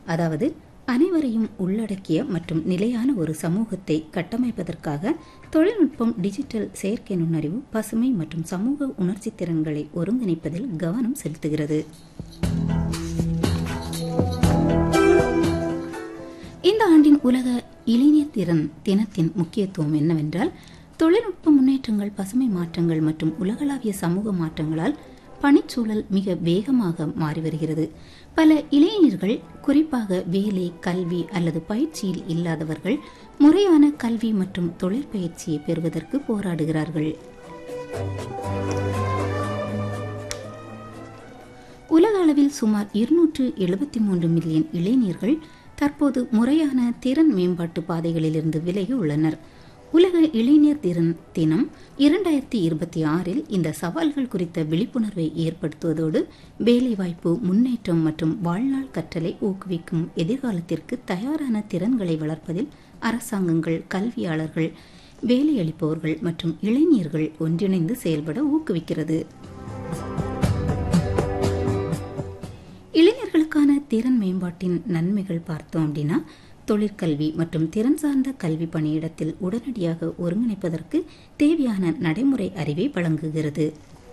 அதாவது அனைவரையும் உள்ளடக்கிய மற்றும் நிலையான ஒரு சமூகத்தை கட்டமைப்பதற்காக தொழில்நுட்பம் டிஜிட்டல் செயற்கை நுண்ணறிவு பசுமை மற்றும் சமூக உணர்ச்சி திறன்களை ஒருங்கிணைப்பதில் கவனம் செலுத்துகிறது இந்த ஆண்டின் உலக இளைஞர் திறன் தினத்தின் முக்கியத்துவம் என்னவென்றால் தொழில்நுட்ப முன்னேற்றங்கள் பசுமை மாற்றங்கள் மற்றும் உலகளாவிய சமூக மாற்றங்களால் பணிச்சூழல் மிக வேகமாக மாறி வருகிறது பல இளைஞர்கள் குறிப்பாக வேலை கல்வி அல்லது பயிற்சியில் இல்லாதவர்கள் முறையான கல்வி மற்றும் தொழிற்பயிற்சியை பெறுவதற்கு போராடுகிறார்கள் உலக அளவில் சுமார் இருநூற்று எழுபத்தி மூன்று மில்லியன் இளைஞர்கள் தற்போது முறையான திறன் மேம்பாட்டு பாதைகளிலிருந்து விலகி உள்ளனர் உலக இளைஞர் திறன் தினம் இரண்டாயிரத்தி இருபத்தி ஆறில் இந்த சவால்கள் குறித்த விழிப்புணர்வை ஏற்படுத்துவதோடு வேலைவாய்ப்பு முன்னேற்றம் மற்றும் வாழ்நாள் கற்றலை ஊக்குவிக்கும் எதிர்காலத்திற்கு தயாரான திறன்களை வளர்ப்பதில் அரசாங்கங்கள் கல்வியாளர்கள் வேலையளிப்பவர்கள் மற்றும் இளைஞர்கள் ஒன்றிணைந்து செயல்பட ஊக்குவிக்கிறது இளைஞர்களுக்கான திறன் மேம்பாட்டின் நன்மைகள் பார்த்தோம் அப்படின்னா தொழிற்கல்வி மற்றும் திறன் சார்ந்த கல்வி பணியிடத்தில் உடனடியாக ஒருங்கிணைப்பதற்கு தேவையான நடைமுறை அறிவை வழங்குகிறது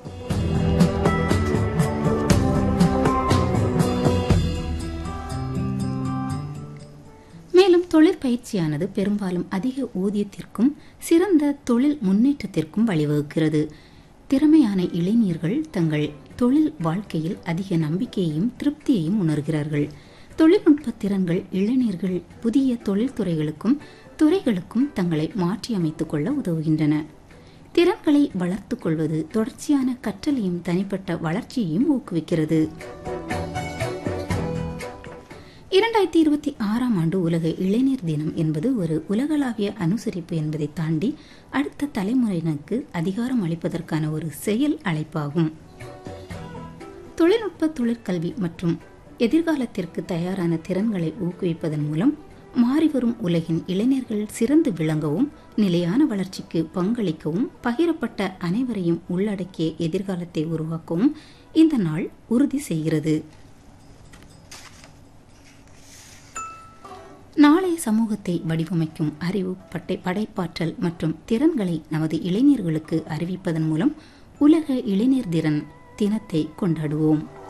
மேலும் தொழிற்பயிற்சியானது பெரும்பாலும் அதிக ஊதியத்திற்கும் சிறந்த தொழில் முன்னேற்றத்திற்கும் வழிவகுக்கிறது திறமையான இளைஞர்கள் தங்கள் தொழில் வாழ்க்கையில் அதிக நம்பிக்கையையும் திருப்தியையும் உணர்கிறார்கள் தொழில்நுட்ப திறன்கள் இளைஞர்கள் புதிய தொழில்துறைகளுக்கும் துறைகளுக்கும் தங்களை மாற்றி அமைத்துக் கொள்ள உதவுகின்றன திறன்களை வளர்த்துக் கொள்வது தொடர்ச்சியான கற்றலையும் தனிப்பட்ட வளர்ச்சியையும் ஊக்குவிக்கிறது இரண்டாயிரத்தி இருபத்தி ஆறாம் ஆண்டு உலக இளைஞர் தினம் என்பது ஒரு உலகளாவிய அனுசரிப்பு என்பதை தாண்டி அடுத்த தலைமுறையினருக்கு அதிகாரம் அளிப்பதற்கான ஒரு செயல் அழைப்பாகும் தொழில்நுட்ப தொழிற்கல்வி மற்றும் எதிர்காலத்திற்கு தயாரான திறன்களை ஊக்குவிப்பதன் மூலம் மாறிவரும் உலகின் இளைஞர்கள் சிறந்து விளங்கவும் நிலையான வளர்ச்சிக்கு பங்களிக்கவும் பகிரப்பட்ட அனைவரையும் உள்ளடக்கிய எதிர்காலத்தை உருவாக்கவும் இந்த நாள் உறுதி செய்கிறது நாளைய சமூகத்தை வடிவமைக்கும் அறிவு பட்டை படைப்பாற்றல் மற்றும் திறன்களை நமது இளைஞர்களுக்கு அறிவிப்பதன் மூலம் உலக இளைஞர் திறன் தினத்தை கொண்டாடுவோம்